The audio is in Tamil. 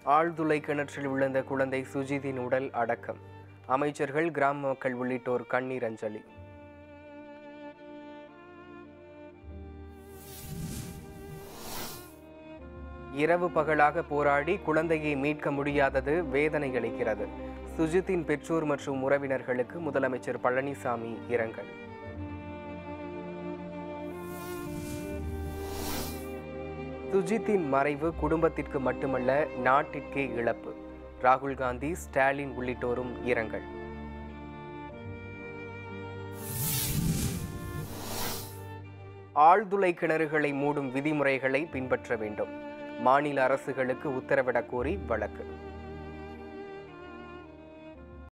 ஆழ்துளை கிணற்றில் விழுந்த குழந்தை சுஜித்தின் உடல் அடக்கம் அமைச்சர்கள் கிராம மக்கள் உள்ளிட்டோர் கண்ணீர் அஞ்சலி இரவு பகலாக போராடி குழந்தையை மீட்க முடியாதது வேதனை அளிக்கிறது சுஜித்தின் பெற்றோர் மற்றும் உறவினர்களுக்கு முதலமைச்சர் பழனிசாமி இரங்கல் சுஜித்தின் மறைவு குடும்பத்திற்கு மட்டுமல்ல நாட்டிற்கே இழப்பு ராகுல் காந்தி ஸ்டாலின் உள்ளிட்டோரும் இரங்கல் ஆழ்துளை கிணறுகளை மூடும் விதிமுறைகளை பின்பற்ற வேண்டும் மாநில அரசுகளுக்கு உத்தரவிடக் கோரி வழக்கு